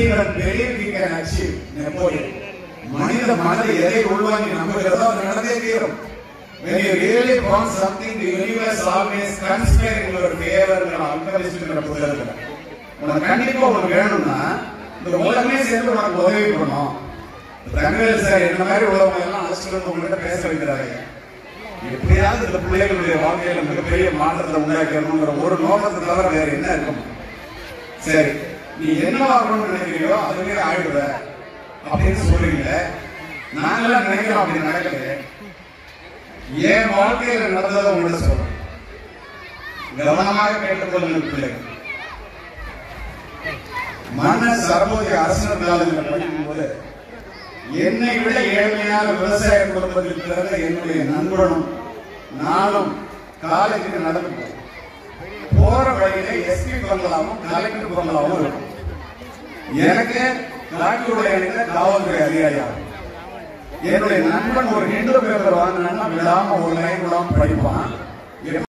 children believe we can achieve Napoleon. மனித மனதை எதை உள்வாங்கி நம்புகிறதோ அது நடந்தே தீரும் when you really want something the universe always conspire in your favor அல்கமிஸ்ட்ங்கிற புத்தகத்துல உனக்கு கண்டிப்பா உனக்கு வேணும்னா இந்த உலகமே சேர்ந்து உனக்கு உதவி பண்ணும் தங்கவேல் சார் என்ன மாதிரி உள்ளவங்க எல்லாம் அழைச்சிட்டு வந்து உங்ககிட்ட பேச வைக்கிறாங்க எப்படியாவது இந்த பிள்ளைகளுடைய வாழ்க்கையில மிகப்பெரிய மாற்றத்தை உண்டாக்கணுங்கிற ஒரு நோக்கத்தை தவிர வேற என்ன இருக்கும் சரி நீ என்ன ஆகணும்னு நினைக்கிறியோ அதுவே ஆயிடுவ அப்படின்னு சொல்றீங்க நாங்களாம் நினைக்கிறோம் அப்படி நடக்குது என் வாழ்க்கையில நடந்ததை உங்கள்ட்ட சொல்றேன் கவனமாக கேட்டுக்கொள்ளுங்கள் பிள்ளைகள் மன்ன சரபோதி அரசர் காலங்களில் படிக்கும் போது என்னை விட ஏழ்மையான விவசாய குடும்பத்தில் பிறந்த என்னுடைய நண்பனும் நானும் காலேஜுக்கு நடந்து போவோம் போற வழியில எஸ்பி பங்களாவும் கலெக்டர் பங்களாவும் இருக்கும் எனக்கு காட்டுடைய காவல்துறை அதிகாரியாகும் என்னுடைய நண்பன் ஒரு ஹிந்து பேப்பர் வாங்கினா விடாம ஒரு லைன் விடாம படிப்பான்